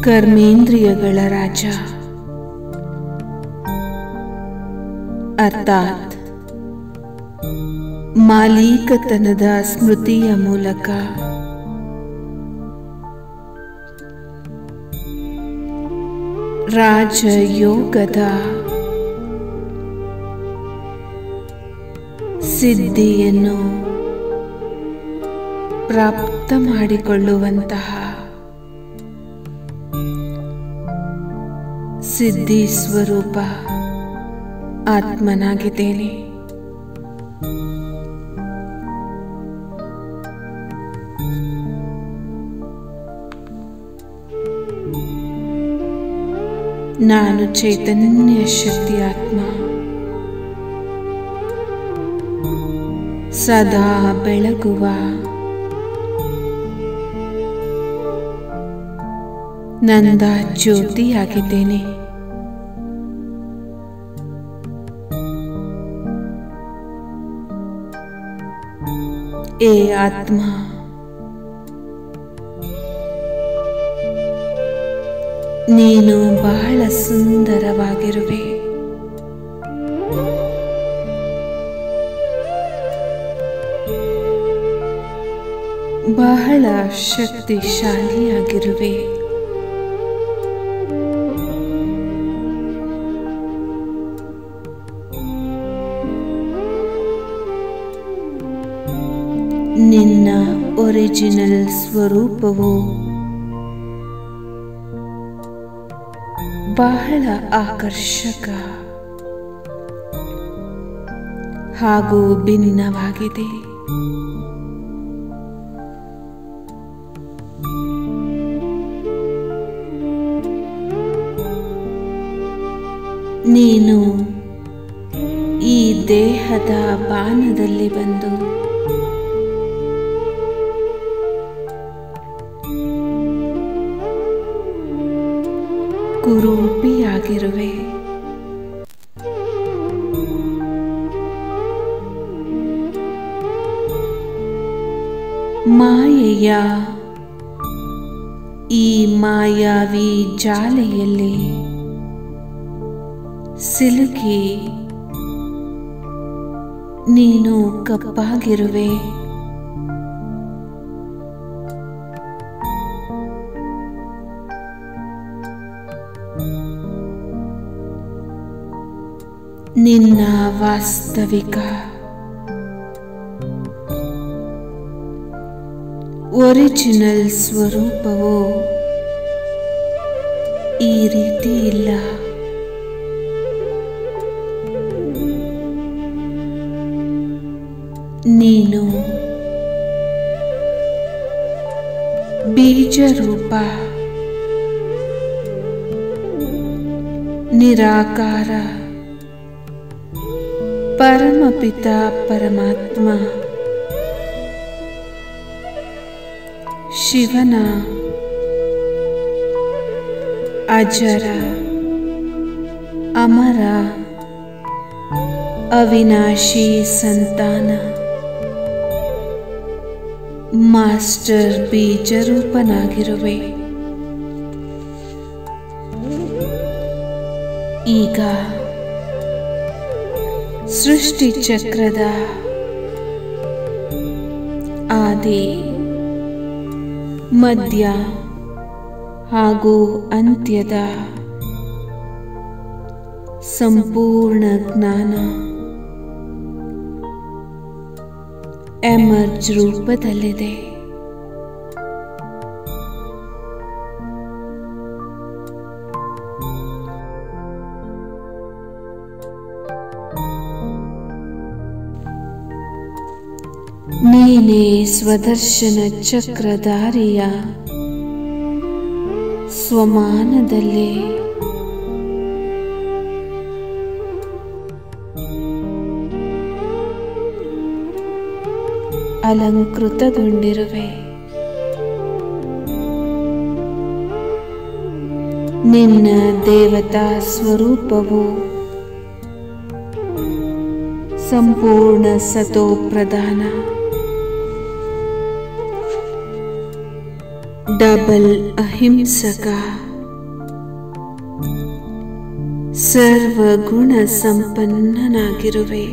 ಕರ್ಮೇಂದ್ರಿಯಗಳ ರಾಜ ಅರ್ಥಾತ್ ಮಾಲೀಕತನದ ಸ್ಮೃತಿಯ ಮೂಲಕ ರಾಜಯೋಗದ ಸಿದ್ಧಿಯನ್ನು ಪ್ರಾಪ್ತ ಮಾಡಿಕೊಳ್ಳುವಂತಹ ಸಿದ್ಧಿ ಸ್ವರೂಪ ಆತ್ಮನಾಗಿದ್ದೇನೆ ನಾನು ಚೈತನ್ಯ ಶಕ್ತಿ ಆತ್ಮ ಸದಾ ಬೆಳಗುವ ನಂದ ಜ್ಯೋತಿಯಾಗಿದ್ದೇನೆ ಏ ಆತ್ಮ ನೀನು ಬಹಳ ಸುಂದರವಾಗಿರುವೆ ಬಹಳ ಶಕ್ತಿಶಾಲಿಯಾಗಿರುವೆ ನಿನ್ನ ಒರಿಜಿನಲ್ ಸ್ವರೂಪವು ಬಹಳ ಆಕರ್ಷಕ ಹಾಗೂ ಭಿನ್ನವಾಗಿದೆ ನೀನು ಈ ದೇಹದ ಬಾನದಲ್ಲಿ ಬಂದು ಕುರೂಪಿಯಾಗಿರುವೆ ಮಾಯೆಯ ಈ ಮಾಯಾವಿ ಜಾಲೆಯಲ್ಲಿ ಸಿಲುಕಿ ನೀನು ಕಪ್ಪಾಗಿರುವೆ ನಿನ್ನ ವಾಸ್ತವಿಕ ಒರಿಜಿನಲ್ ಸ್ವರೂಪವು ಈ ರೀತಿ ಇಲ್ಲ ನೀನು ಬೀಜರೂಪ ನಿರಾಕಾರ ಪರಮಪಿತ ಪರಮಾತ್ಮ ಶಿವನ ಅಜರ ಅಮರ ಅವಿನಾಶಿ ಸಂತಾನ ಮಾಸ್ಟರ್ ಬೀಜರೂಪನಾಗಿರುವೆ ಈಗ ಸೃಷ್ಟಿ ಚಕ್ರದ ಆದಿ ಮಧ್ಯ ಹಾಗೂ ಅಂತ್ಯದ ಸಂಪೂರ್ಣ ಜ್ಞಾನ ಎಮರ್ಜ್ ರೂಪದಲ್ಲಿದೆ ನೀನೇ ಸ್ವದರ್ಶನ ಚಕ್ರಧಾರಿಯ ಸ್ವಮಾನದಲ್ಲಿ ಅಲಂಕೃತಗೊಂಡಿರುವೆ ನಿನ್ನ ದೇವತಾ ಸ್ವರೂಪವು ಸಂಪೂರ್ಣ ಸತೋ ಪ್ರಧಾನ ಡಬಲ್ ಅಹಿಂಸಕ ಸರ್ವಗುಣ ಸಂಪನ್ನನಾಗಿರುವೆ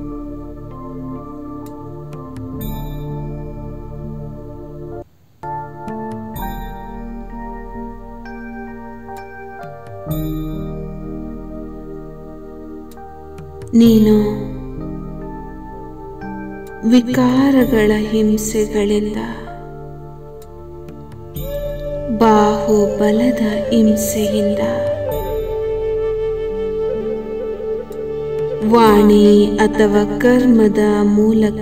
ನೀನು ವಿಕಾರಗಳ ಹಿಂಸೆಗಳಿಂದ ಬಾಹುಬಲದ ಹಿಂಸೆಯಿಂದ ವಾಣಿ ಅಥವಾ ಕರ್ಮದ ಮೂಲಕ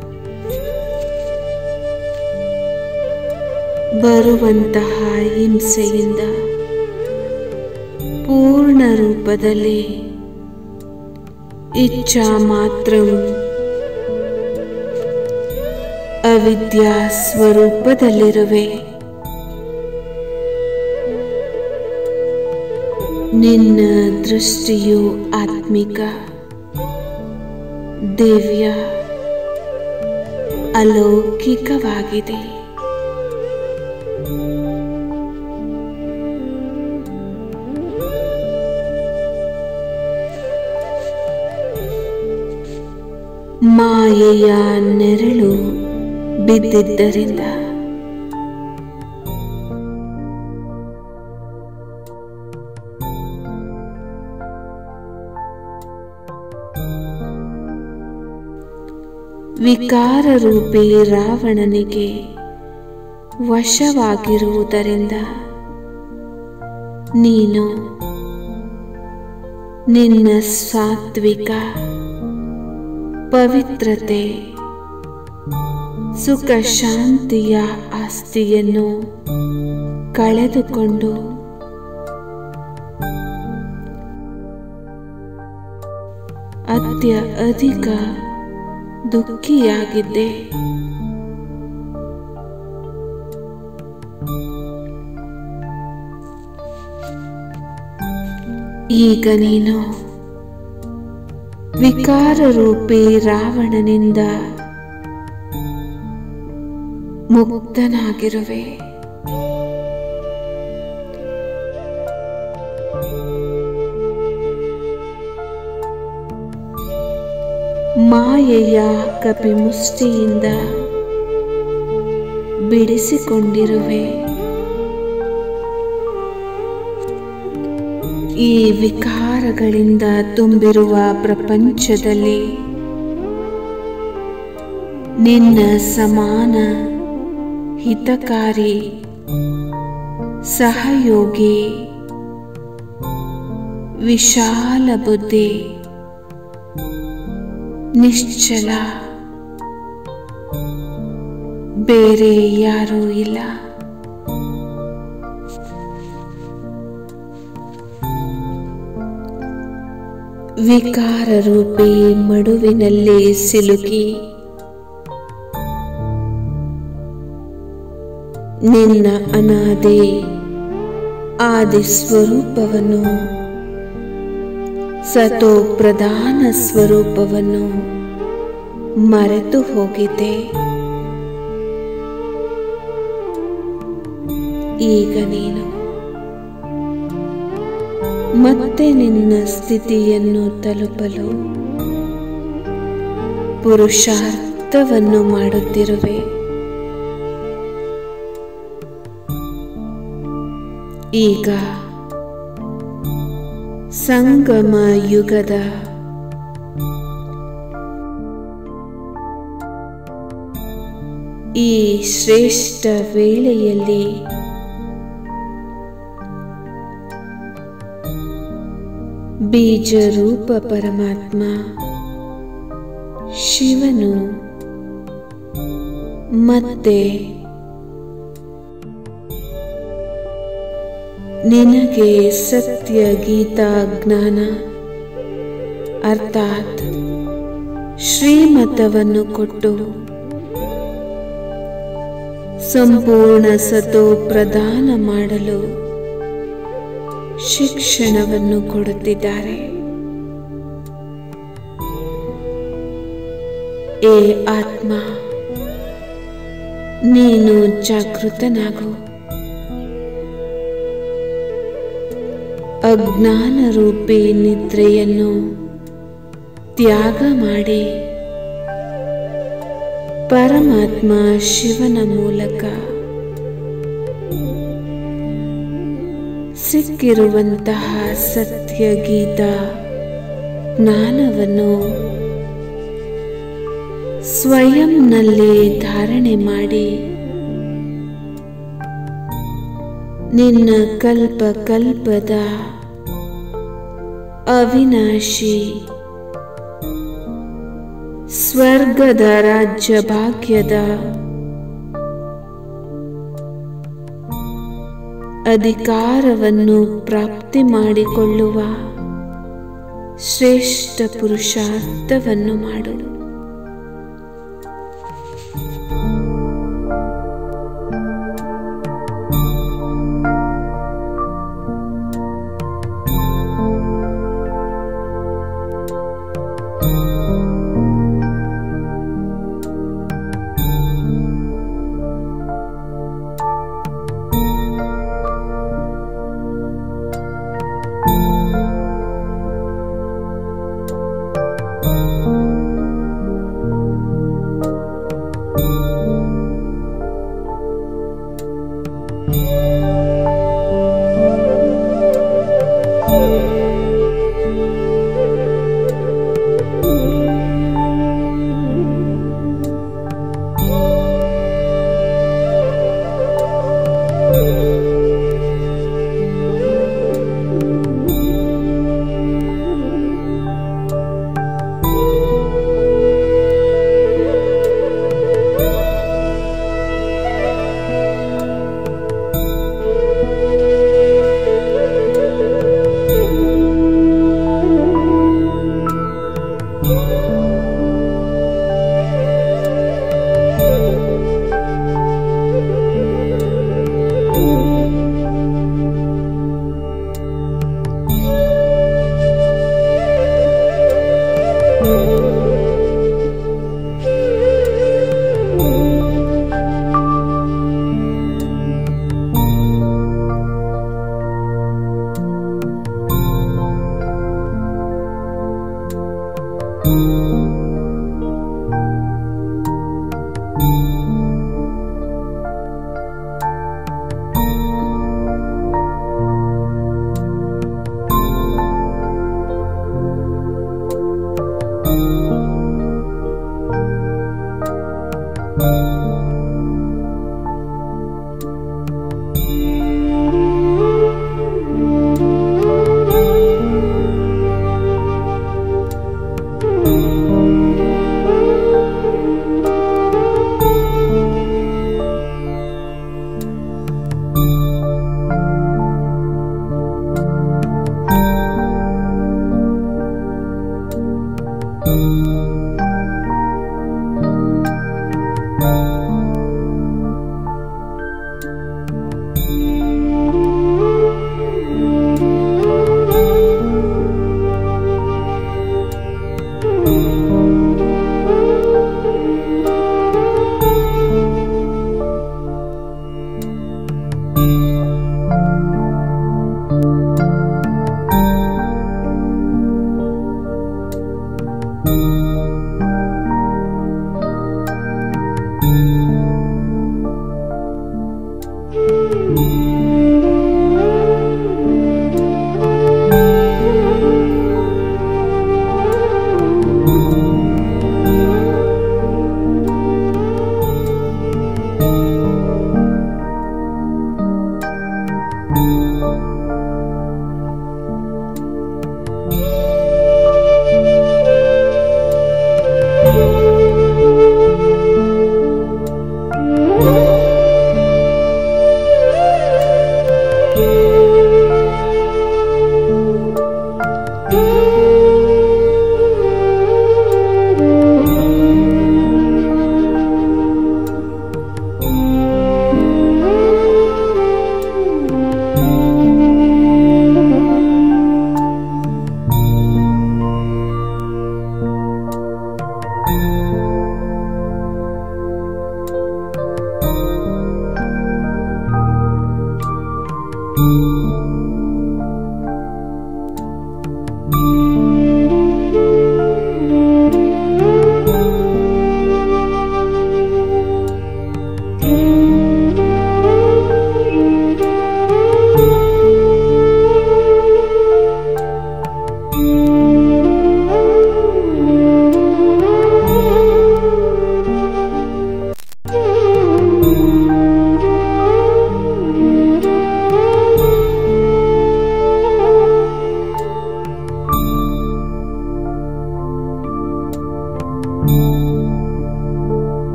ಬರುವಂತಹ ಹಿಂಸೆಯಿಂದ ಪೂರ್ಣ ರೂಪದಲ್ಲಿ ಇಚ್ಛಾ ಮಾತ್ರ ಅವಿದ್ಯಾ ಸ್ವರೂಪದಲ್ಲಿರುವೆ ನಿನ್ನ ದೃಷ್ಟಿಯು ಆತ್ಮಿಕ ದಿವ್ಯ ಅಲೌಕಿಕವಾಗಿದೆ ಮಾಯೆಯ ನೆರಳು ಬಿದ್ದಿದ್ದರಿಂದ ವಿಕಾರ ರೂಪಿ ರಾವಣನಿಗೆ ವಶವಾಗಿರುವುದರಿಂದ ನೀನು ನಿನ್ನ ಸಾತ್ವಿಕ ಪವಿತ್ರತೆ ಸುಖ ಶಾಂತಿಯ ಆಸ್ತಿಯನ್ನು ಕಳೆದುಕೊಂಡು ಅತ್ಯ ಅಧಿಕ ದುಃಖಿಯಾಗಿದ್ದೆ ಈಗ ನೀನು ವಿಕಾರ ರೂಪಿ ರಾವಣನಿಂದ ಮುಕ್ತನಾಗಿರುವೆ ಮಾಯೆಯ ಕಪಿಮುಷ್ಟಿಯಿಂದ ಬಿಡಿಸಿಕೊಂಡಿರುವೆ ಈ ವಿಕಾರಗಳಿಂದ ತುಂಬಿರುವ ಪ್ರಪಂಚದಲ್ಲಿ ನಿನ್ನ ಸಮಾನ ಹಿತಕಾರಿ ಸಹಯೋಗಿ ವಿಶಾಲ ಬುದ್ಧಿ ನಿಶ್ಚಲ ಬೇರೆ ಯಾರೂ ಇಲ್ಲ ವಿಕಾರ ರೂಪಿ ಮಡುವಿನಲ್ಲಿ ಸಿಲುಕಿ ನಿನ್ನ ಅನಾದಿ ಆದಿ ಸ್ವರೂಪವನ್ನು ಸತೋ ಪ್ರಧಾನ ಸ್ವರೂಪವನ್ನು ಮರೆತು ಹೋಗಿದೆ ಈಗ ನೀನು ಮತ್ತೆ ನಿನ್ನ ಸ್ಥಿತಿಯನ್ನು ತಲುಪಲು ಪುರುಷಾರ್ಥವನ್ನು ಮಾಡುತ್ತಿರುವೆ ಈಗ ಸಂಗಮ ಯುಗದ ಈ ಶ್ರೇಷ್ಠ ವೇಳೆಯಲ್ಲಿ ಬೀಜರೂಪ ಪರಮಾತ್ಮ ಶಿವನು ಮತ್ತೆ ನಿನಗೆ ಸತ್ಯ ಗೀತಾ ಜ್ಞಾನ ಅರ್ಥಾತ್ ಶ್ರೀಮತವನ್ನು ಕೊಟ್ಟು ಸಂಪೂರ್ಣ ಸತೋ ಪ್ರದಾನ ಮಾಡಲು ಶಿಕ್ಷಣವನ್ನು ಕೊಡುತ್ತಿದ್ದಾರೆ ಏ ಆತ್ಮ ನೀನು ಜಾಗೃತನಾಗು ಅಜ್ಞಾನ ರೂಪಿ ನಿದ್ರೆಯನ್ನು ತ್ಯಾಗ ಮಾಡಿ ಪರಮಾತ್ಮ ಶಿವನ ಮೂಲಕ ಸಿಕ್ಕಿರುವಂತಹ ಸತ್ಯ ಗೀತ ಜ್ಞಾನವನ್ನು ಸ್ವಯಂನಲ್ಲಿ ಧಾರಣೆ ಮಾಡಿ ನಿನ್ನ ಕಲ್ಪ ಕಲ್ಪದ ಅವಿನಾಶಿ ಸ್ವರ್ಗದ ರಾಜ್ಯ ಭಾಗ್ಯದ ಅಧಿಕಾರವನ್ನು ಪ್ರಾಪ್ತಿ ಮಾಡಿಕೊಳ್ಳುವ ಶ್ರೇಷ್ಠ ಪುರುಷಾರ್ಥವನ್ನು ಮಾಡು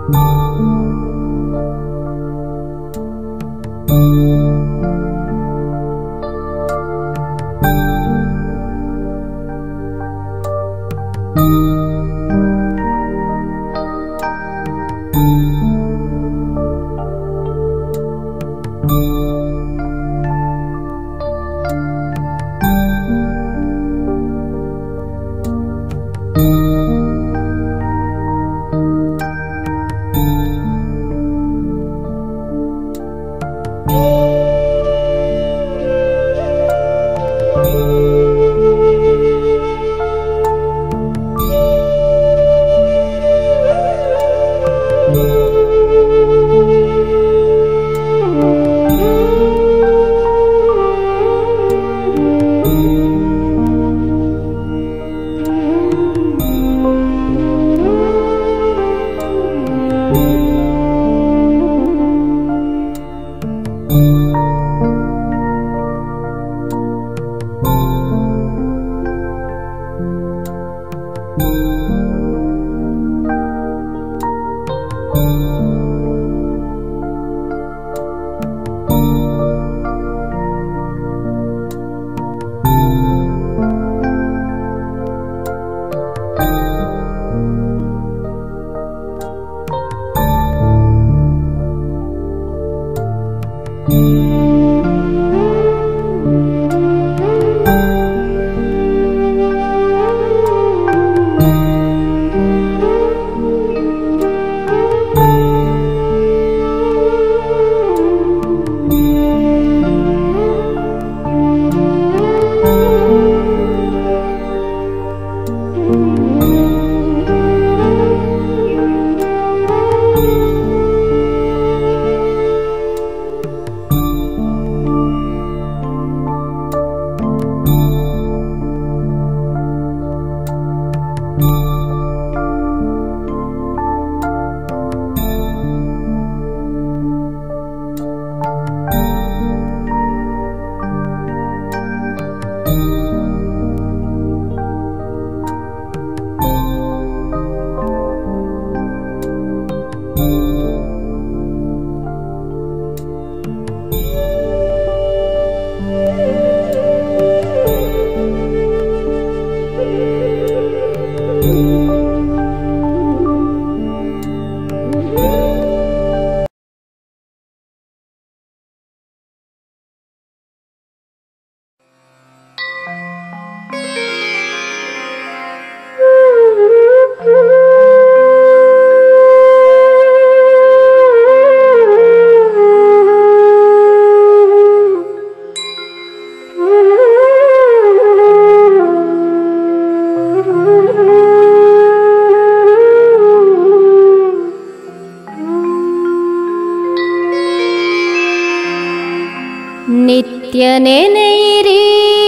ನಿತ್ಯ ನೆನೆಯಿರಿ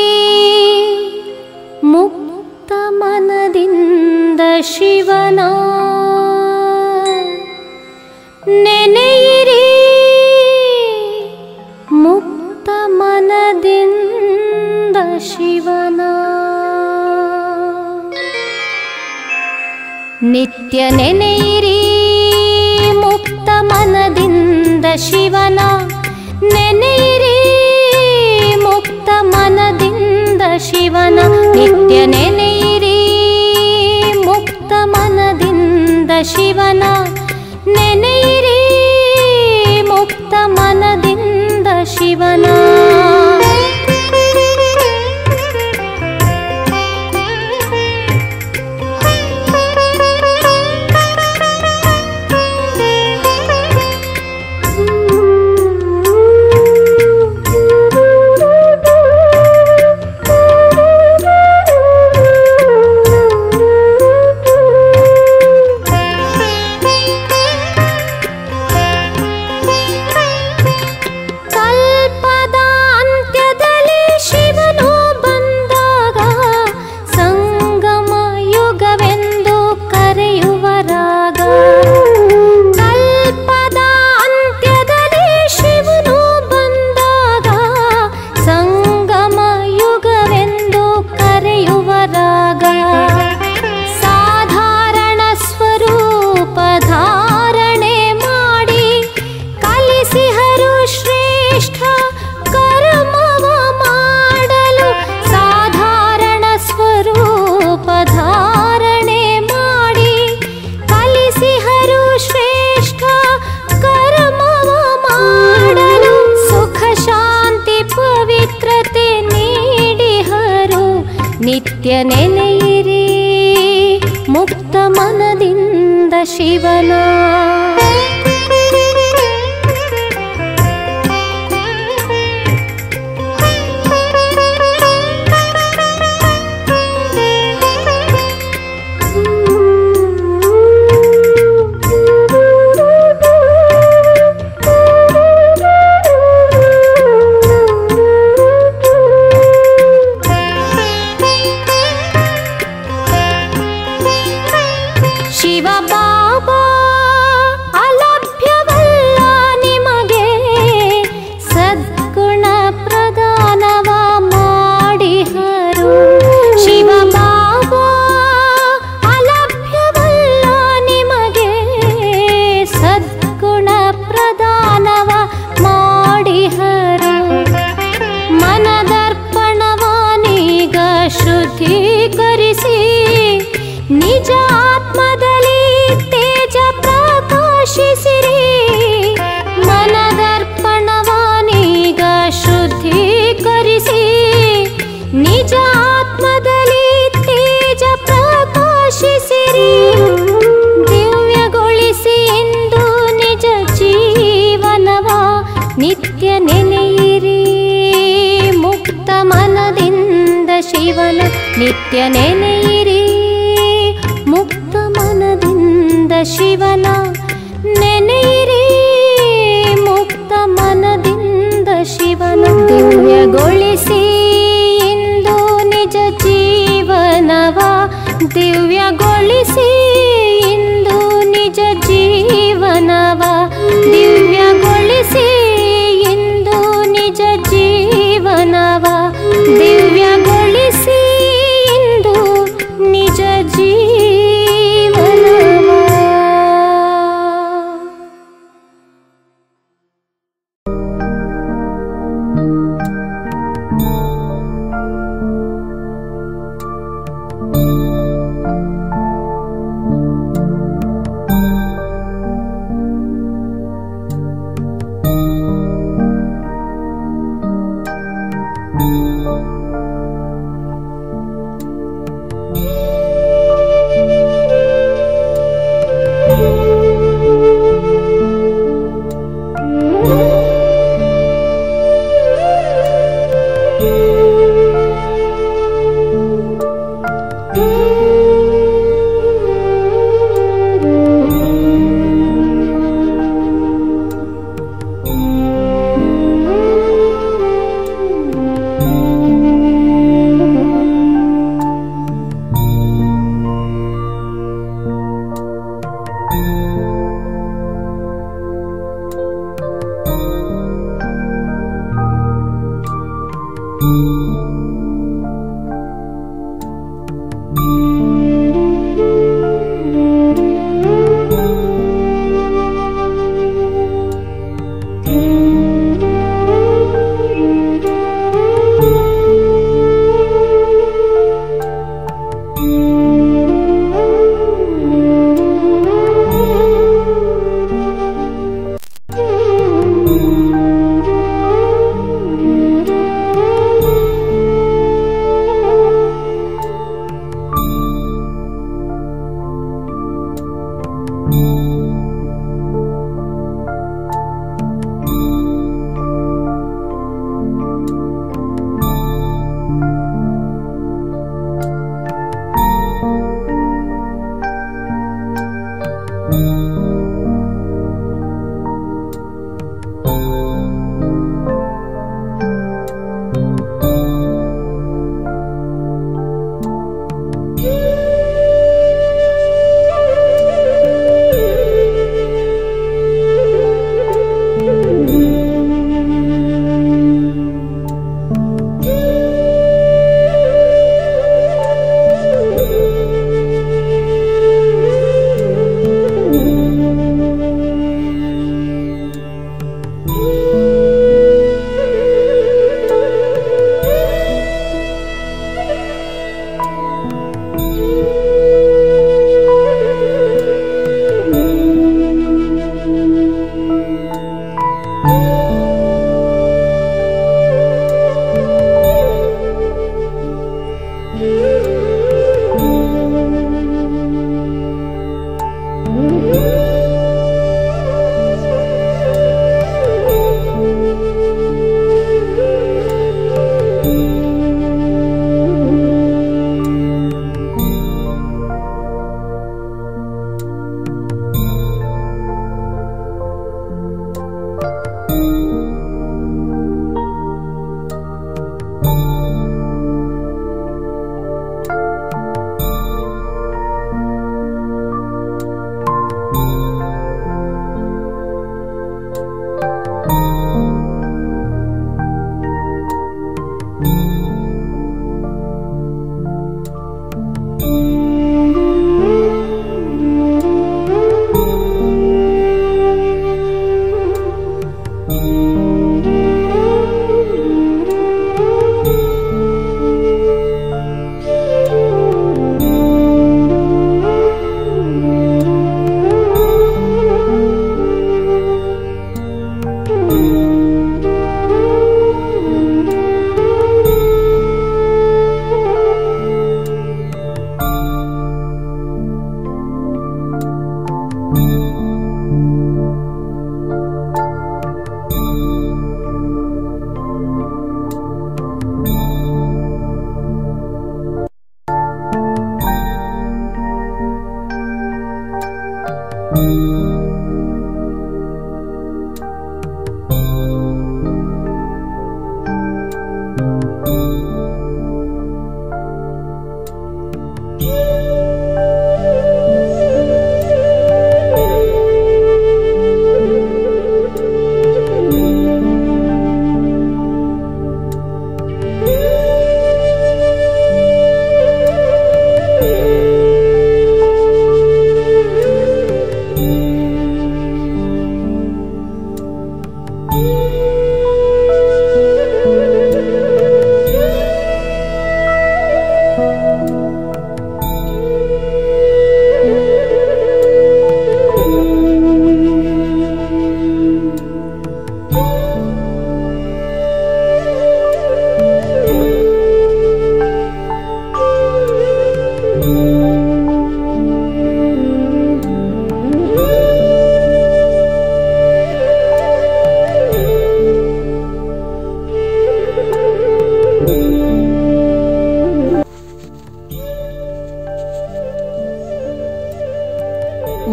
ಮುಕ್ತ ಮನದಿಂದ ಶಿವನ ನೆನೆಯಿರಿ ಮುಕ್ತ ಮನದಿಂದ ಶಿವನ ನಿತ್ಯ ನೆನೆಯಿರಿ ಮುಕ್ತ ಮನದಿಂದ ಶಿವನ ನೆನೆಯಿರಿ ಮುಕ್ತ ಮನದಿಂದ ಶಿವನ ನಿತ್ಯ ನೆನೆಯಿರಿ ಮುಕ್ತ ಮನದಿಂದ ಶಿವನ ನೆನೆಯಿರಿ ಮುಕ್ತ ಮನದಿಂದ ಶಿವನ ಕಲ್ಪದ ನಿತ್ಯ ನೆನೆಯಿರಿ ಮುಕ್ತ ಮನದಿಂದ ಶಿವನ ಶಿವ ಬಾಬಾ ಅಲಭ್ಯವಲ್ಲ ನಿಮಗೆ ಸದ್ಗುಣ ಪ್ರದಾನವ ಮಾಡಿಹರು ಶಿವ ಬಾಬಾ ಅಲಭ್ಯವಲ್ಲ ನಿಮಗೆ ಸದ್ಗುಣ ಪ್ರದಾನವ ಮಾಡಿಹರು ಮನದರ್ಪಣವಾನೀಗ ಶುದ್ಧೀಕರಿಸಿ ನಿಜ ಆತ್ಮದಲ್ಲಿ ತೇಜ ಪ್ರಕಾಶಿಸಿರಿ ಮನದರ್ಪಣವಾನೀಗ ಶುದ್ಧೀಕರಿಸಿ ನಿಜ ಆತ್ಮದಲ್ಲಿ ತೇಜ ಪ್ರಕಾಶಿಸಿರಿ ದಿವ್ಯಗೊಳಿಸಿ ಎಂದು ನಿಜ ಜೀವನವ ನಿತ್ಯ ನೆನೆಯಿರಿ ಮುಕ್ತ ಮನದಿಂದ ಶಿವನ ನಿತ್ಯ ನೆನೆಯಿರಿ ಮುಕ್ತ ಮನದಿಂದ ಶಿವನ ನೆನೆಯಿರಿ ಮುಕ್ತ ಮನದಿಂದ ಶಿವನ ದಿವ್ಯಗೊಳಿಸಿ ಇಂದು ನಿಜ ಜೀವನವ ದಿವ್ಯಗೊಳಿಸಿ ಇಂದು ನಿಜ ಜೀವನವ ದಿವ್ಯಗೊಳಿಸಿ ಇಂದು ನಿಜ ಜೀವನವ ದಿವ್ಯಗೊಳಿಸಿ ಇಂದು ನಿಜ ಜೀವನವ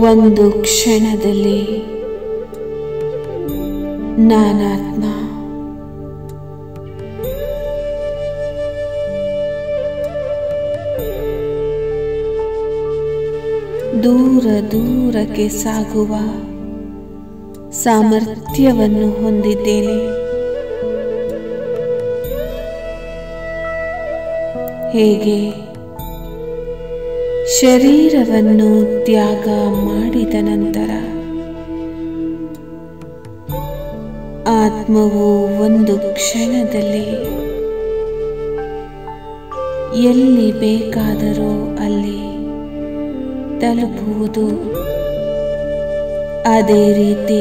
ಒಂದು ಕ್ಷಣದಲ್ಲಿ ನಾನಾತ್ಮ ದೂರ ದೂರಕ್ಕೆ ಸಾಗುವ ಸಾಮರ್ಥ್ಯವನ್ನು ಹೊಂದಿದ್ದೇನೆ ಹೇಗೆ ಶರೀರವನ್ನು ತ್ಯಾಗ ಮಾಡಿದ ನಂತರ ಆತ್ಮವು ಒಂದು ಕ್ಷಣದಲ್ಲಿ ಎಲ್ಲಿ ಬೇಕಾದರೂ ಅಲ್ಲಿ ತಲುಪುವುದು ಅದೇ ರೀತಿ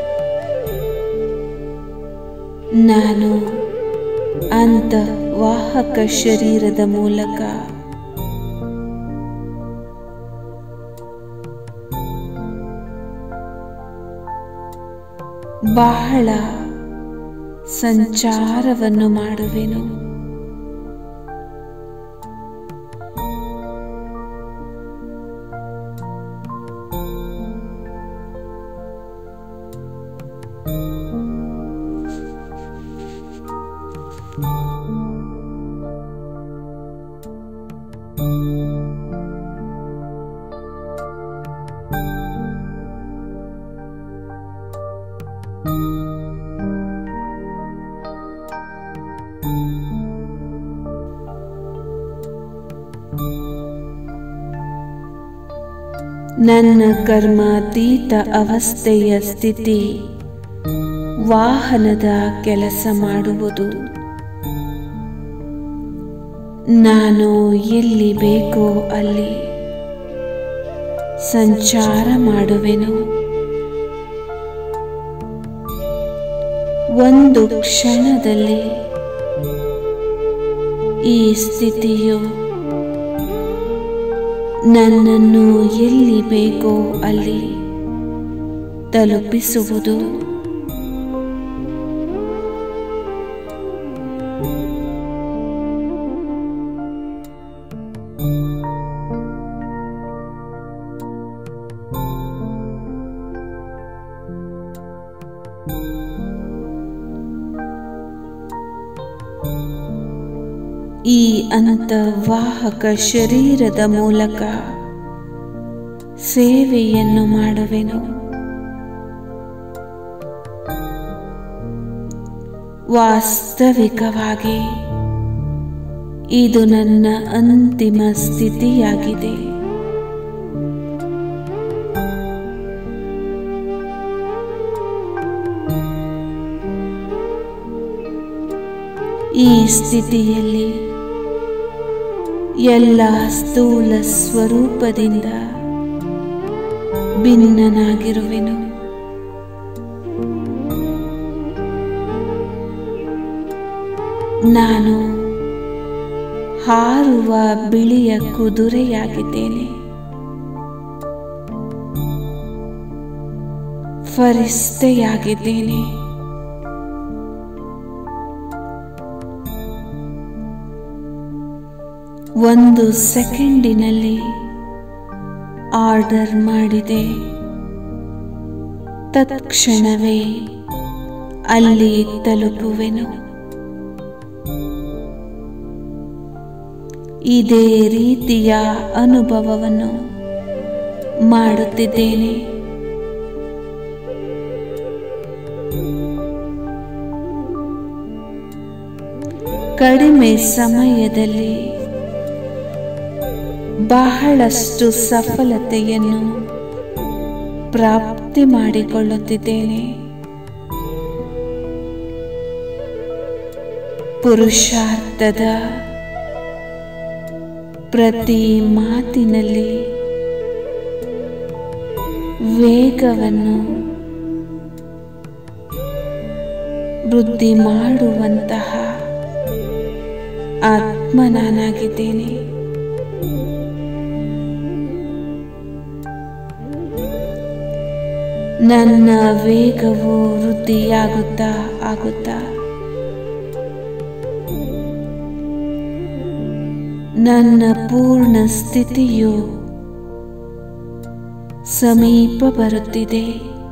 ನಾನು ಅಂತ ವಾಹಕ ಶರೀರದ ಮೂಲಕ ಬಹಳ ಸಂಚಾರವನ್ನು ಮಾಡುವೆನು ನನ್ನ ಕರ್ಮಾತೀತ ಅವಸ್ಥೆಯ ಸ್ಥಿತಿ ವಾಹನದ ಕೆಲಸ ಮಾಡುವುದು ನಾನು ಎಲ್ಲಿ ಬೇಕೋ ಅಲ್ಲಿ ಸಂಚಾರ ಮಾಡುವೆನು ಒಂದು ಕ್ಷಣದಲ್ಲಿ ಈ ಸ್ಥಿತಿಯು ನನ್ನನ್ನು ಎಲ್ಲಿ ಬೇಕೋ ಅಲ್ಲಿ ತಲುಪಿಸುವುದು ಈ ಅಂತರ್ವಾಹಕ ಶರೀರದ ಮೂಲಕ ಸೇವೆಯನ್ನು ಮಾಡುವೆನು ವಾಸ್ತವಿಕವಾಗಿ ಇದು ನನ್ನ ಅಂತಿಮ ಸ್ಥಿತಿಯಾಗಿದೆ ಈ ಸ್ಥಿತಿಯಲ್ಲಿ ಎಲ್ಲ ಸ್ಥೂಲ ಸ್ವರೂಪದಿಂದ ಭಿನ್ನನಾಗಿರುವೆನು ನಾನು ಹಾರುವ ಬಿಳಿಯ ಕುದುರೆಯಾಗಿದ್ದೇನೆ ಫರಿಸ್ತೆಯಾಗಿದ್ದೇನೆ ಒಂದು ಸೆಕೆಂಡಿನಲ್ಲಿ ಆರ್ಡರ್ ಮಾಡಿದೆ ತತ್ಕ್ಷಣವೇ ಅಲ್ಲಿ ತಲುಪುವೆನು ಇದೇ ರೀತಿಯ ಅನುಭವವನ್ನು ಮಾಡುತ್ತಿದ್ದೇನೆ ಕಡಿಮೆ ಸಮಯದಲ್ಲಿ ಬಹಳಷ್ಟು ಸಫಲತೆಯನ್ನು ಪ್ರಾಪ್ತಿ ಮಾಡಿಕೊಳ್ಳುತ್ತಿದ್ದೇನೆ ಪುರುಷಾರ್ಥದ ಪ್ರತಿ ಮಾತಿನಲ್ಲಿ ವೇಗವನ್ನು ವೃದ್ಧಿ ಮಾಡುವಂತಹ ಆತ್ಮ ನಾನಾಗಿದ್ದೇನೆ ನನ್ನ ವೇಗವು ವೃದ್ಧಿಯಾಗುತ್ತಾ ಆಗುತ್ತಾ ನನ್ನ ಪೂರ್ಣ ಸ್ಥಿತಿಯು ಸಮೀಪ ಬರುತ್ತಿದೆ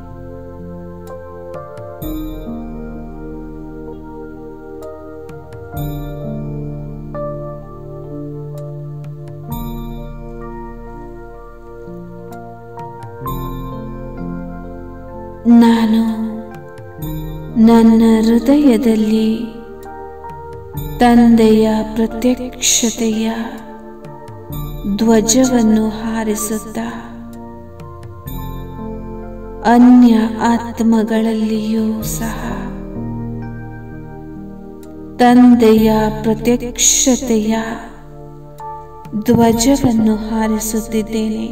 ನಾನು ನನ್ನ ಹೃದಯದಲ್ಲಿ ತಂದೆಯ ಪ್ರತ್ಯಕ್ಷತೆಯ ಧ್ವಜವನ್ನು ಹಾರಿಸುತ್ತಾ ಅನ್ಯ ಆತ್ಮಗಳಲ್ಲಿಯೂ ಸಹ ತಂದೆಯ ಪ್ರತ್ಯಕ್ಷತೆಯ ಧ್ವಜವನ್ನು ಹಾರಿಸುತ್ತಿದ್ದೇನೆ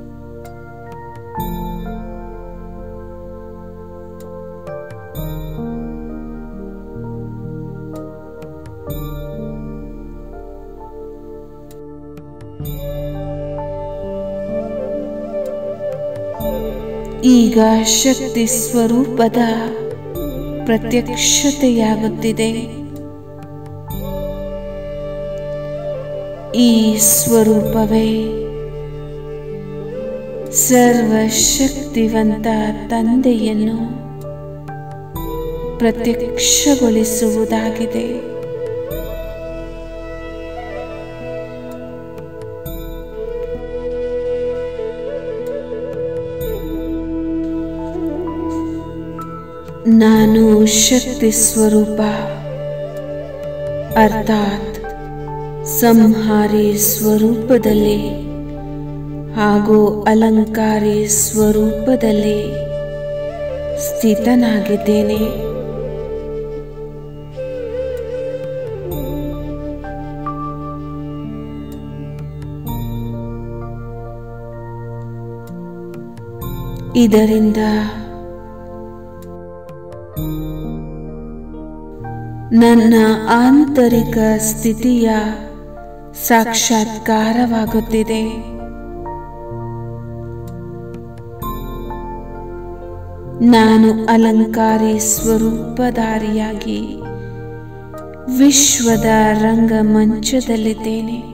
ಈಗ ಶಕ್ತಿ ಸ್ವರೂಪದ ಪ್ರತ್ಯಕ್ಷತೆಯಾಗುತ್ತಿದೆ ಈ ಸ್ವರೂಪವೇ ಸರ್ವಶಕ್ತಿವಂತ ತಂದೆಯನ್ನು ಪ್ರತ್ಯಕ್ಷಗೊಳಿಸುವುದಾಗಿದೆ ನಾನು ಶಕ್ತಿ ಸ್ವರೂಪ ಅರ್ಥಾತ್ ಸಂಹಾರಿ ಸ್ವರೂಪದಲ್ಲಿ ಹಾಗೂ ಅಲಂಕಾರಿ ಸ್ವರೂಪದಲ್ಲಿ ಸ್ಥಿತನಾಗಿದ್ದೇನೆ ಇದರಿಂದ ನನ್ನ ಆಂತರಿಕ ಸ್ಥಿತಿಯ ಸಾಕ್ಷಾತ್ಕಾರವಾಗುತ್ತಿದೆ ನಾನು ಅಲಂಕಾರಿ ಸ್ವರೂಪಧಾರಿಯಾಗಿ ವಿಶ್ವದ ರಂಗಮಂಚದಲ್ಲಿದ್ದೇನೆ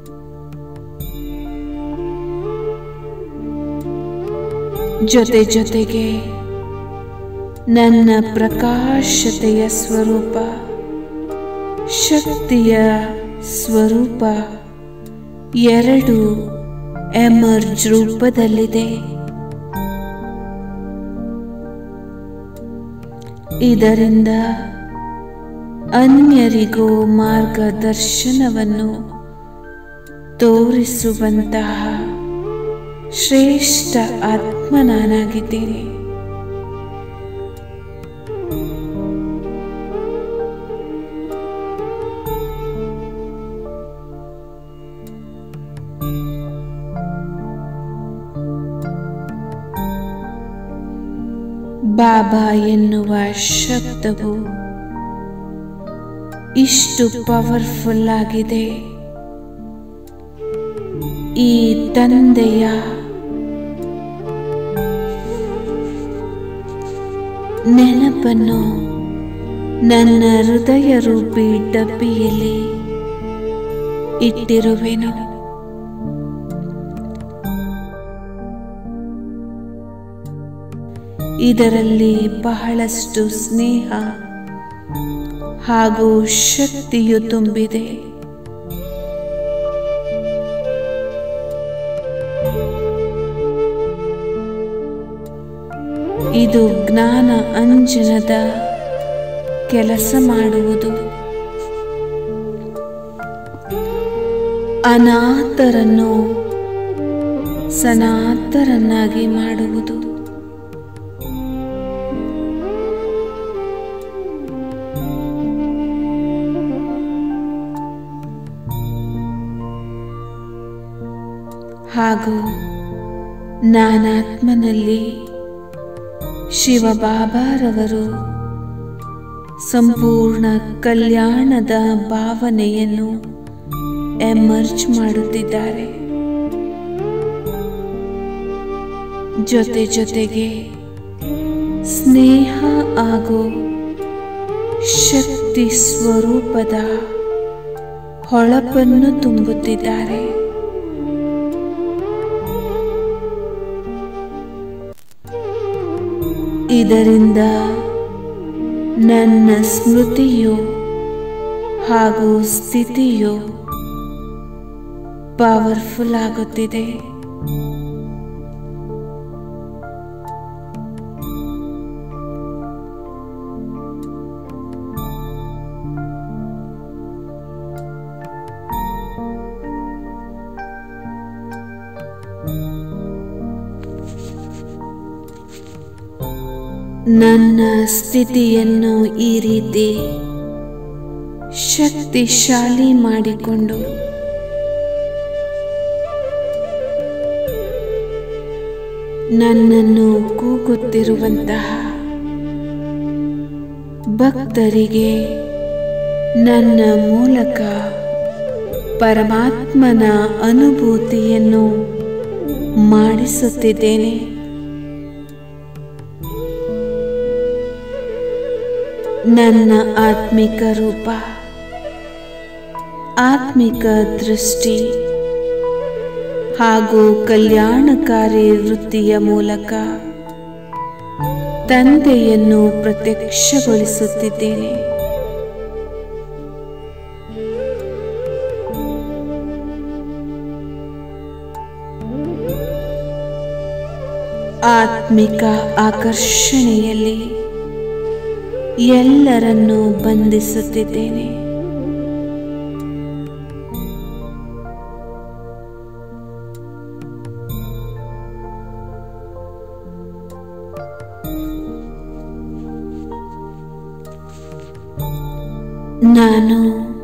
ಜೊತೆ ಜೊತೆಗೆ ನನ್ನ ಪ್ರಕಾಶತೆಯ ಸ್ವರೂಪ ಶಕ್ತಿಯ ಸ್ವರೂಪ ಎರಡು ಎಮರ್ಜ್ ರೂಪದಲ್ಲಿದೆ ಇದರಿಂದ ಅನ್ಯರಿಗೂ ಮಾರ್ಗದರ್ಶನವನ್ನು ತೋರಿಸುವಂತಹ ಶ್ರೇಷ್ಠ ಆತ್ಮ ನಾನಾಗಿದ್ದೇನೆ ಬಾಬಾ ಎನ್ನುವ ಶಬ್ದವು ಇಷ್ಟು ಪವರ್ಫುಲ್ ಆಗಿದೆ ಈ ತಂದೆಯ ನೆನಪನ್ನು ನನ್ನ ಹೃದಯ ರೂಪಿ ಡಬ್ಬಿಯಲ್ಲಿ ಇಟ್ಟಿರುವೆನು ಇದರಲ್ಲಿ ಬಹಳಷ್ಟು ಸ್ನೇಹ ಹಾಗೂ ಶಕ್ತಿಯು ತುಂಬಿದೆ ಇದು ಜ್ಞಾನ ಅಂಜನದ ಕೆಲಸ ಮಾಡುವುದು ಅನಾಥರನ್ನು ಸನಾತರನ್ನಾಗಿ ಮಾಡುವುದು ಹಾಗೂ ನಾನಾತ್ಮನಲ್ಲಿ ಶಿವಬಾಬಾರವರು ಸಂಪೂರ್ಣ ಕಲ್ಯಾಣದ ಭಾವನೆಯನ್ನು ಎಮರ್ಜ್ ಮಾಡುತ್ತಿದ್ದಾರೆ ಜೊತೆ ಜೊತೆಗೆ ಸ್ನೇಹ ಹಾಗೂ ಶಕ್ತಿ ಸ್ವರೂಪದ ಹೊಳಪನ್ನು ತುಂಬುತ್ತಿದ್ದಾರೆ ಇದರಿಂದ ನನ್ನ ಸ್ಮೃತಿಯು ಹಾಗೂ ಸ್ಥಿತಿಯು ಪವರ್ಫುಲ್ ಆಗುತ್ತಿದೆ ನನ್ನ ಸ್ಥಿತಿಯನ್ನು ಈ ರೀತಿ ಶಕ್ತಿಶಾಲಿ ಮಾಡಿಕೊಂಡು ನನ್ನನ್ನು ಕೂಗುತ್ತಿರುವಂತಹ ಭಕ್ತರಿಗೆ ನನ್ನ ಮೂಲಕ ಪರಮಾತ್ಮನ ಅನುಭೂತಿಯನ್ನು ಮಾಡಿಸುತ್ತಿದ್ದೇನೆ ನನ್ನ ಆತ್ಮಿಕ ರೂಪ ಆತ್ಮಿಕ ದೃಷ್ಟಿ ಹಾಗೂ ಕಲ್ಯಾಣಕಾರಿ ವೃತ್ತಿಯ ಮೂಲಕ ತಂದೆಯನ್ನು ಪ್ರತ್ಯಕ್ಷಗೊಳಿಸುತ್ತಿದ್ದೇನೆ ಆತ್ಮಿಕ ಆಕರ್ಷಣೆಯಲ್ಲಿ ಎಲ್ಲರನ್ನೂ ಬಂಧಿಸುತ್ತಿದ್ದೇನೆ ನಾನು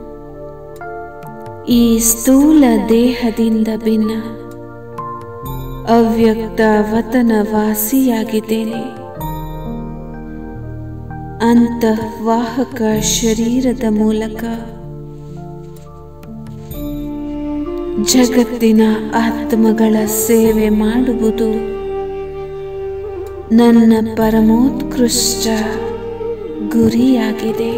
ಈ ಸ್ಥೂಲ ದೇಹದಿಂದ ಭಿನ್ನ ಅವ್ಯಕ್ತ ವತನವಾಸಿಯಾಗಿದ್ದೇನೆ ಅಂತರ್ವಾಹಕ ಶರೀರದ ಮೂಲಕ ಜಗತ್ತಿನ ಆತ್ಮಗಳ ಸೇವೆ ಮಾಡುವುದು ನನ್ನ ಪರಮೋತ್ಕೃಷ್ಟ ಗುರಿಯಾಗಿದೆ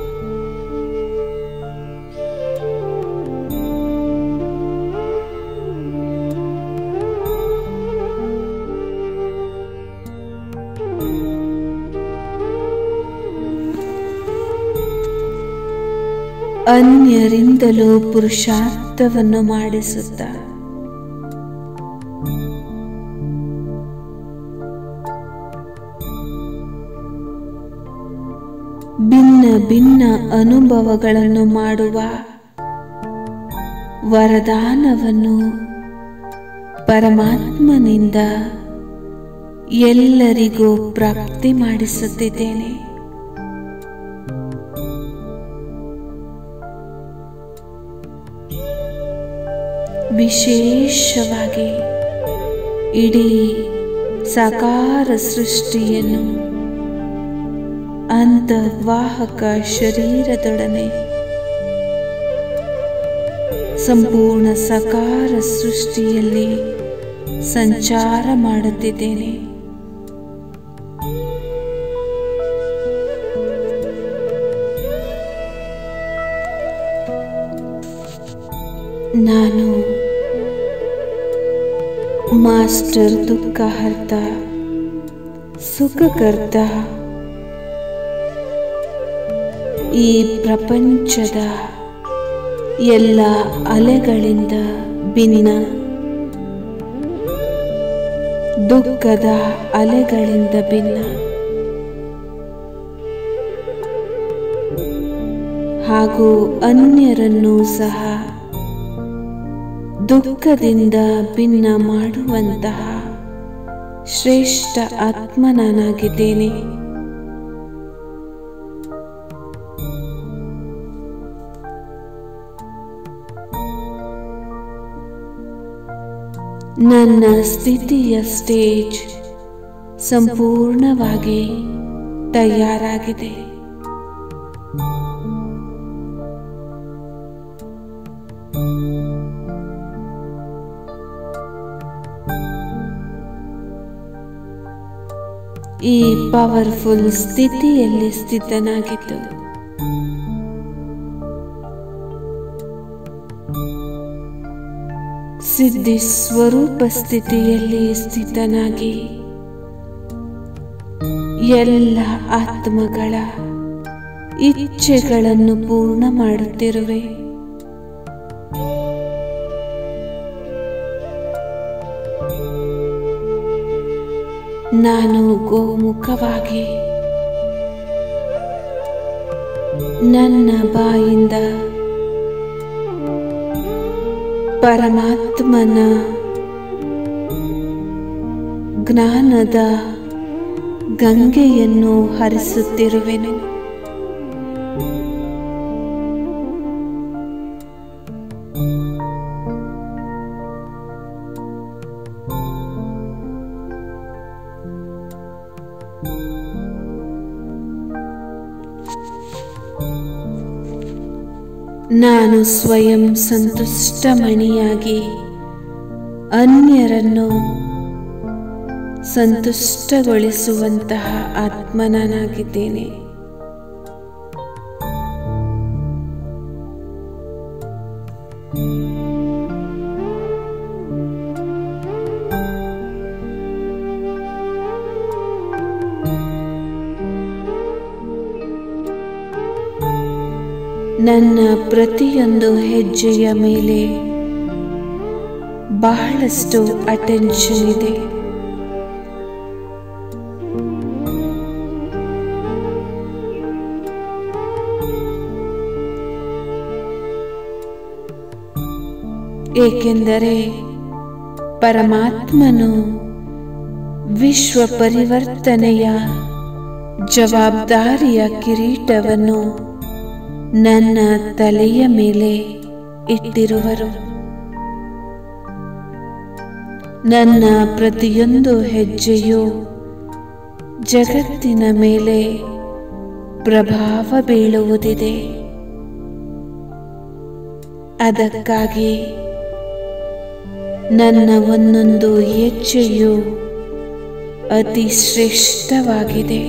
ಅನ್ಯರಿಂದಲೂ ಪುರುಷಾರ್ಥವನ್ನು ಮಾಡಿಸುತ್ತ ಭಿನ್ನ ಭಿನ್ನ ಅನುಭವಗಳನ್ನು ಮಾಡುವ ವರದಾನವನ್ನು ಪರಮಾತ್ಮನಿಂದ ಎಲ್ಲರಿಗೂ ಪ್ರಾಪ್ತಿ ಮಾಡಿಸುತ್ತಿದ್ದೇನೆ ವಿಶೇಷವಾಗಿ ಇಡೀ ಸಾಕಾರ ಸೃಷ್ಟಿಯನ್ನು ಅಂತರ್ವಾಹಕ ಶರೀರದೊಡನೆ ಸಂಪೂರ್ಣ ಸಕಾರ ಸೃಷ್ಟಿಯಲ್ಲಿ ಸಂಚಾರ ಮಾಡುತ್ತಿದ್ದೇನೆ ನಾನು ಮಾಸ್ಟರ್ ದುಃಖಹರ್ತ ಸುಖಕರ್ತ ಈ ಪ್ರಪಂಚದ ಎಲ್ಲ ಅಲೆಗಳಿಂದ ಭಿನ್ನ ದುಃಖದ ಅಲೆಗಳಿಂದ ಭಿನ್ನ ಹಾಗೂ ಅನ್ಯರನ್ನು ಸಹ ದುಃಖದಿಂದ ಭಿನ್ನ ಮಾಡುವಂತಹ ಶ್ರೇಷ್ಠ ಆತ್ಮ ನಾನಾಗಿದ್ದೇನೆ ನನ್ನ ಸ್ಥಿತಿಯ ಸ್ಟೇಜ್ ಸಂಪೂರ್ಣವಾಗಿ ತಯಾರಾಗಿದೆ ಈ ಪವರ್ಫುಲ್ ಸ್ಥಿತಿಯಲ್ಲಿ ಸ್ಥಿತನಾಗಿದ್ದು ಸಿದ್ಧಿ ಸ್ವರೂಪ ಸ್ಥಿತಿಯಲ್ಲಿ ಸ್ಥಿತನಾಗಿ ಎಲ್ಲ ಆತ್ಮಗಳ ಇಚ್ಛೆಗಳನ್ನು ಪೂರ್ಣ ಮಾಡುತ್ತಿರುವೆ ನಾನು ಗೋಮುಖವಾಗಿ ನನ್ನ ಬಾಯಿಂದ ಪರಮಾತ್ಮನ ಜ್ಞಾನದ ಗಂಗೆಯನ್ನು ಹರಿಸುತ್ತಿರುವೆನು ನಾನು ಸ್ವಯಂ ಸಂತುಷ್ಟ ಮಣಿಯಾಗಿ ಅನ್ಯರನ್ನು ಸಂತುಷ್ಟಗೊಳಿಸುವಂತಹ ಆತ್ಮನಾಗಿದ್ದೇನೆ ನನ್ನ ಪ್ರತಿಯೊಂದು ಹೆಜ್ಜೆಯ ಮೇಲೆ ಬಹಳಷ್ಟು ಅಟೆನ್ಷನ್ ಇದೆ ಏಕೆಂದರೆ ಪರಮಾತ್ಮನು ವಿಶ್ವ ಪರಿವರ್ತನೆಯ ಜವಾಬ್ದಾರಿಯ ಕಿರೀಟವನ್ನು ನನ್ನ ತಲೆಯ ಮೇಲೆ ಇಟ್ಟಿರುವರು ನನ್ನ ಪ್ರತಿಯೊಂದು ಹೆಜ್ಜೆಯು ಜಗತ್ತಿನ ಮೇಲೆ ಪ್ರಭಾವ ಬೀಳುವುದಿದೆ ಅದಕ್ಕಾಗಿ ನನ್ನ ಒಂದೊಂದು ಹೆಜ್ಜೆಯು ಅತಿ ಶ್ರೇಷ್ಠವಾಗಿದೆ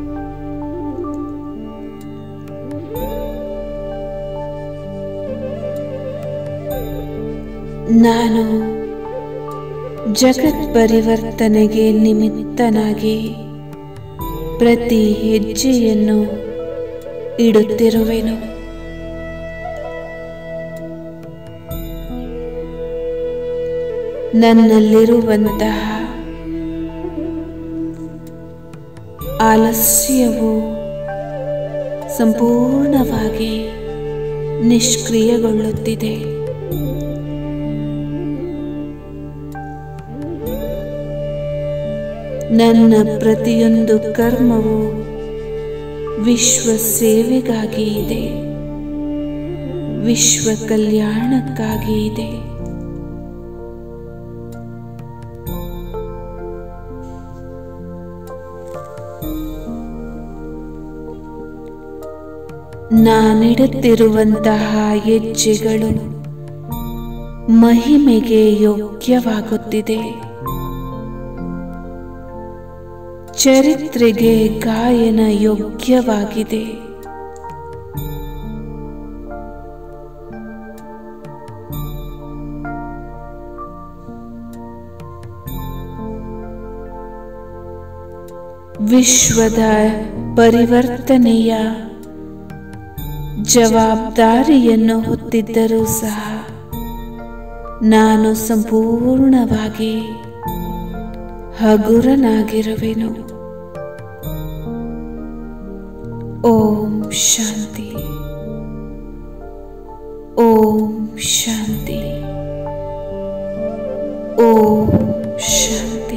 ನಾನು ಜಗತ್ ಪರಿವರ್ತನೆಗೆ ನಿಮಿತ್ತನಾಗಿ ಪ್ರತಿ ಹೆಜ್ಜೆಯನ್ನು ಇಡುತ್ತಿರುವೆನು ನನ್ನಲ್ಲಿರುವಂತಹ ಆಲಸ್ಯವು ಸಂಪೂರ್ಣವಾಗಿ ನಿಷ್ಕ್ರಿಯಗೊಳ್ಳುತ್ತಿದೆ ನನ್ನ ಪ್ರತಿಯೊಂದು ಕರ್ಮವು ವಿಶ್ವ ಸೇವೆಗಾಗಿ ಇದೆ ವಿಶ್ವ ಕಲ್ಯಾಣಕ್ಕಾಗಿ ಇದೆ ನಾನಿಡುತ್ತಿರುವಂತಹ ಹೆಜ್ಜೆಗಳು ಮಹಿಮೆಗೆ ಯೋಗ್ಯವಾಗುತ್ತಿದೆ ಚರಿತ್ರೆಗೆ ಗಾಯನ ಯೋಗ್ಯವಾಗಿದೆ ವಿಶ್ವದ ಪರಿವರ್ತನೆಯ ಜವಾಬ್ದಾರಿಯನ್ನು ಹೊತ್ತಿದ್ದರೂ ಸಹ ನಾನು ಸಂಪೂರ್ಣವಾಗಿ ಹಗುರನಾಗಿರುವೆನು ಓಂ ಶಾಂತಿ ಓಂ ಶಾಂತಿ ಓಂ ಶಾಂತಿ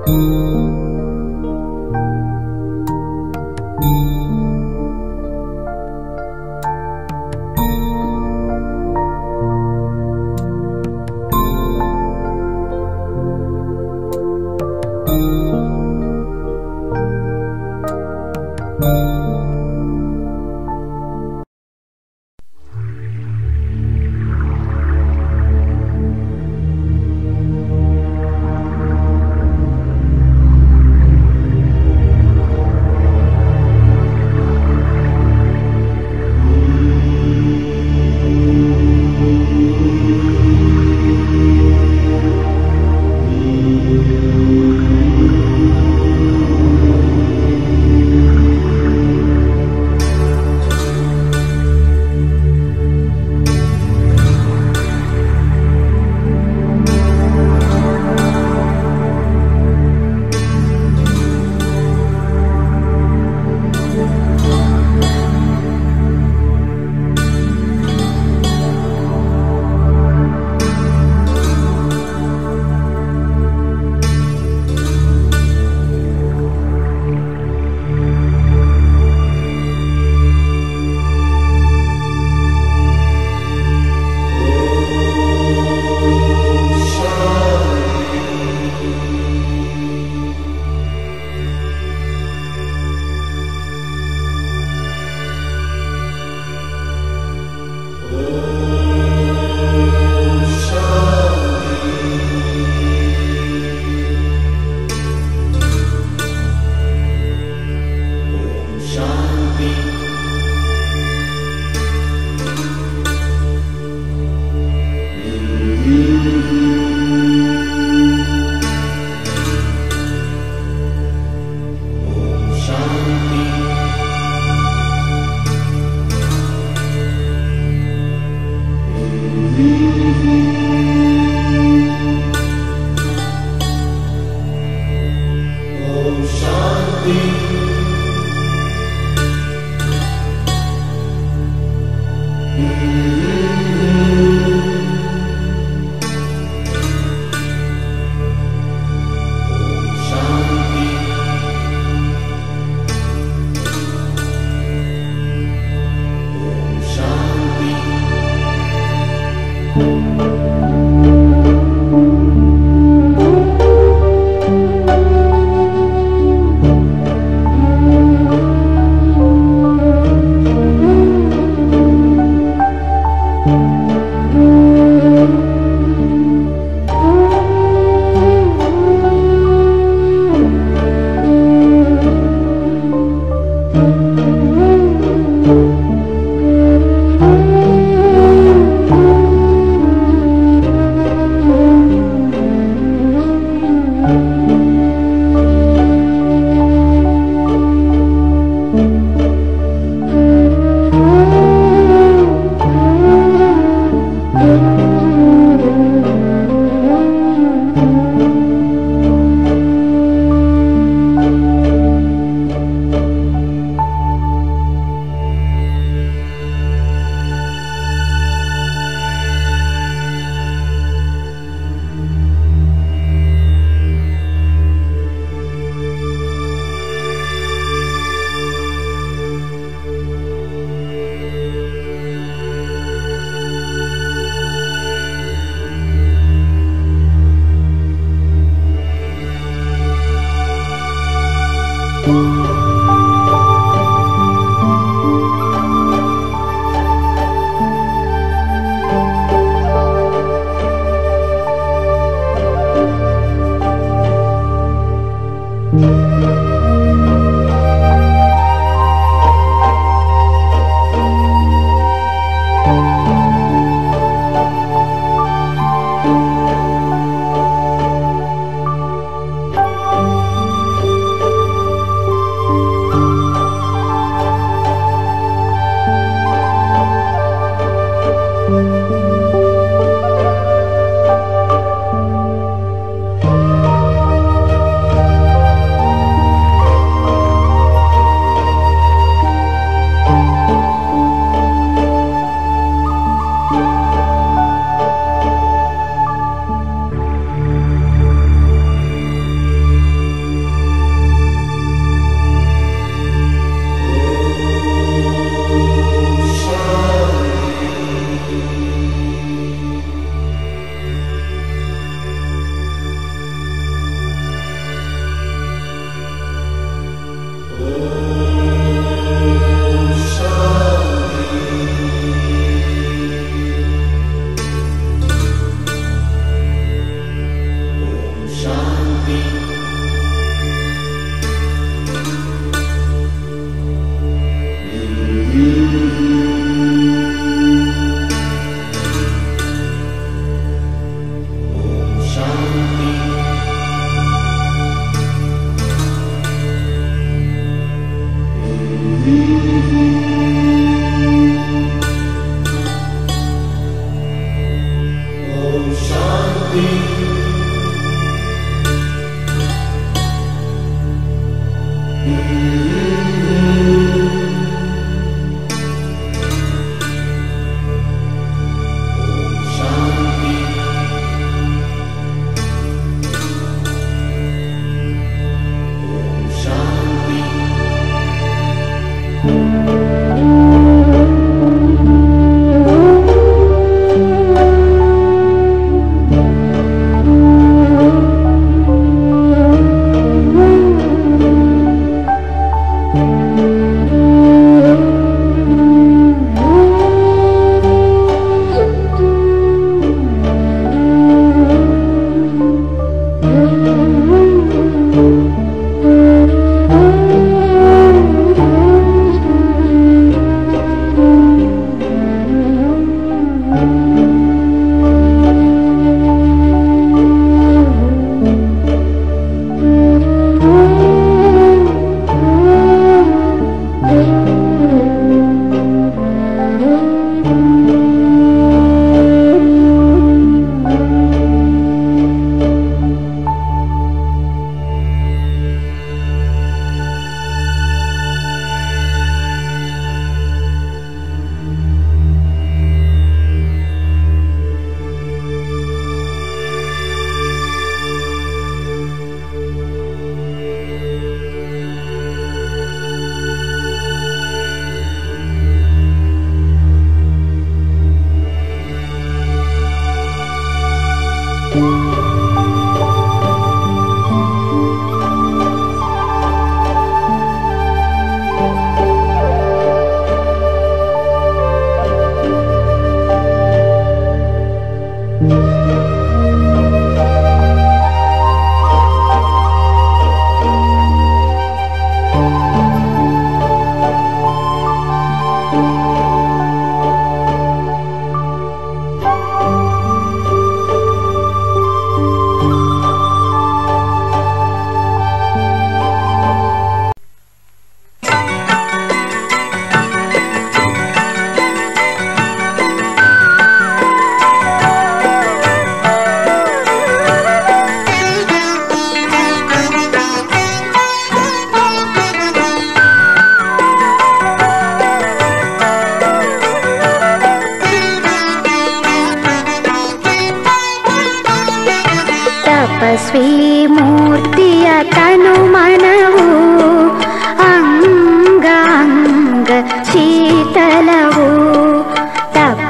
ಿ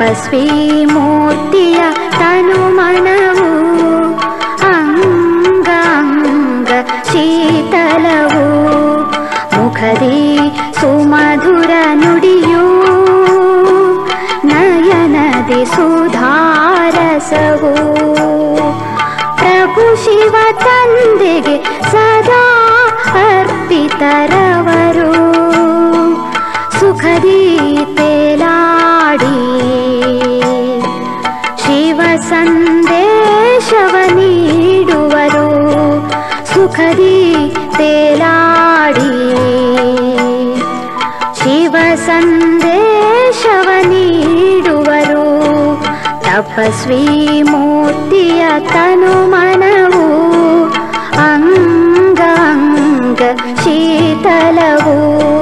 ತಪಸ್ವಿ ಮೂರ್ತಿಯ ತನು ಮನವು ಅಂಗ ಅಂಗ ಶೀತಲವು ಮುಖದಿ ಸುಮಧುರ ನುಡಿಯು ನಯನದಿ ಸುಧಾರಸವು ಪ್ರಭು ಶಿವ ತಂದೆಗೆ ಸದಾ ಅರ್ಪಿತರವರು ಸುಖದಿ ತೇಲಾಡಿ ಶಿವ ಸಂದೇಶವ ನೀಡುವರು ಸುಖದಿ ತೇಲಾಡಿ ಶಿವ ಸಂದೇಶವ ನೀಡುವರು ತಪಸ್ವಿ ಮೂರ್ತಿಯ ತನು ಮನವು ಅಂಗ ಅಂಗ ಶೀತಲವು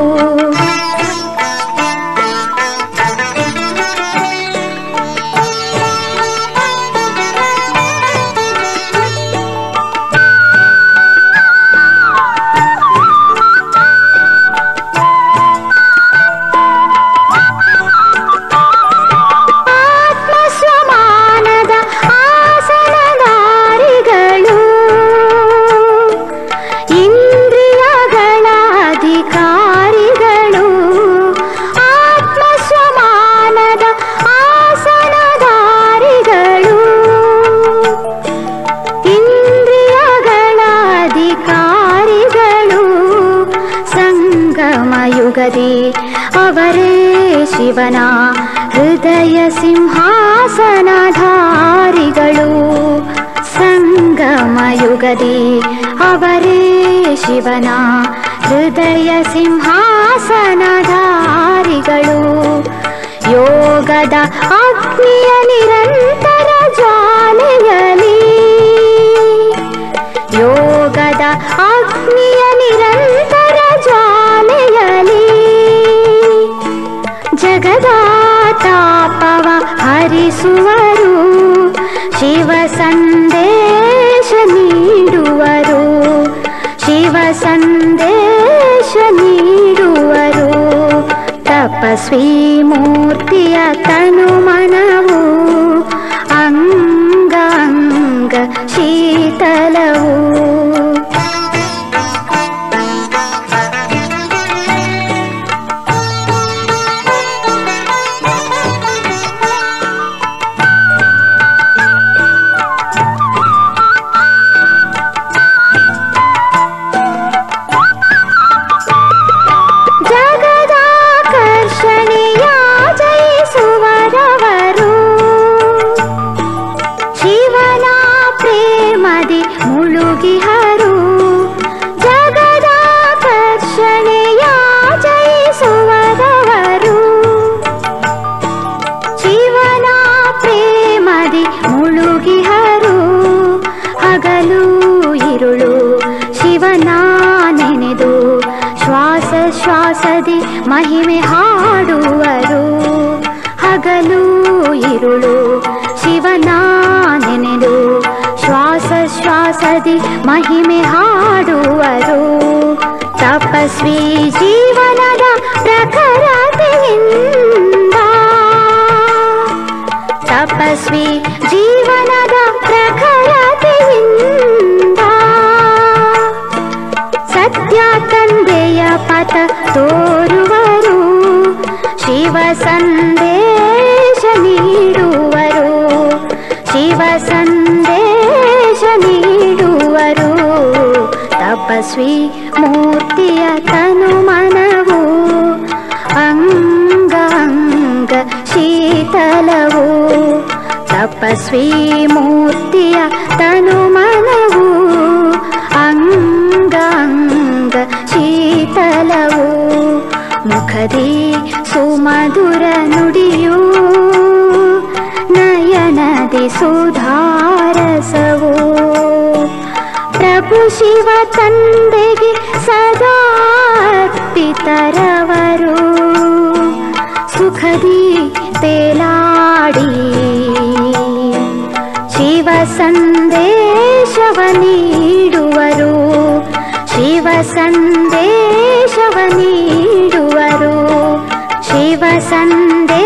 ಆತ್ಮ ಸ್ವಮಾನದ ಆಸನದಾರಿಗಳು ಇಂದ್ರಿಯಗಳ ಅಧಿಕಾರಿಗಳು ಆತ್ಮ ಸ್ವಮಾನದ ಆಸನದಾರಿಗಳು ಇಂದ್ರಿಯಗಳ ಅಧಿಕಾರಿಗಳು ಸಂಗಮ ಯುಗದಿ ಅವರೇ ಶಿವನ ಹೃದಯ ಸಿಂಹಾಸನಧಾರಿಗಳು ಸಂಗಮ ಯುಗದಿ ಅವರೇ ಶಿವನ ಹೃದಯ ಸಿಂಹಾಸನಧಾರಿಗಳು ಯೋಗದ ಅಗ್ನಿಯ ನಿರಂತರ ಜ್ವಾಲೆಯಲಿ ಯೋಗದ ಅಗ್ನಿಯ ನಿರಂತರ ಜ್ವಾಲೆಯಲಿ ಜಗದ ತಾಪವ ಹರಿಸುವರು ಶಿವ ಸಂದೇಶ ನೀಡುವರು ಶಿವ ಸಂದೇಶ ನೀಡುವರು ತಪಸ್ವಿ ಮೂರ್ತಿಯ ತನು ಮನವು ಅಂಗ ಅಂಗ ಶೀತಲವು ಜಗದಾಕರ್ಷಣೆಯ ಜಯಿಸುವರವರು ಶಿವನ ಪ್ರೇಮದಿ ಮುಳುಗಿಹರು ಜಗದಾಕರ್ಷಣೆಯ ಜಯಿಸುವರವರು ಶಿವನ ಪ್ರೇಮದಿ ಮುಳುಗಿಹರು ಹಗಲು ಇರುಳು ಶಿವನ ನೆನೆದು ಶ್ವಾಸ ಶ್ವಾಸದಿ ಮಹಿಮೆ ಹಾಡುವರು ಹಗಲು ಇರುಳು ಶಿವನ ನೆನೆದು ಶ್ವಾಸ ಶ್ವಾಸದಿ ಮಹಿಮೆ ಹಾಡುವರು ತಪಸ್ವಿ ಜೀವನದ ಪ್ರಖರತೆಯಿಂದ ತಪಸ್ವಿ ಜೀವನದ ಪ್ರಖರತೆಯಿಂದ ಸತ್ಯ ತಂದೆಯ ಪಥ ತೋರುವರು ಶಿವ ಸಂದೇಶ ನೀಡುವರು ಶಿವ ಸಂದೇಶ ನೀಡುವರು ತಪಸ್ವಿ ಮೂರ್ತಿಯ ತನು ಮನವು ಅಂಗ ಅಂಗ ಶೀತಲವು ತಪಸ್ವಿ ಮೂರ್ತಿಯ ತನು ಮನವು ಅಂಗ ಅಂಗ ಶೀತಲವು ಮುಖದಿ ಸುಮಧುರ ನುಡಿಯು ನಯನದಿ ಸುಧಾರಸವು ಪ್ರಭು ಶಿವ ತಂದೆಗೆ ಸದಾ ಅರ್ಪಿತರವರು ಸುಖದಿ ತೇಲಾಡಿ ಶಿವ ಸಂದೇಶವ ನೀಡುವರು ಶಿವ ಸಂದೇಶವ ನೀಡುವರು ಶಿವ ಸಂದೇಶವ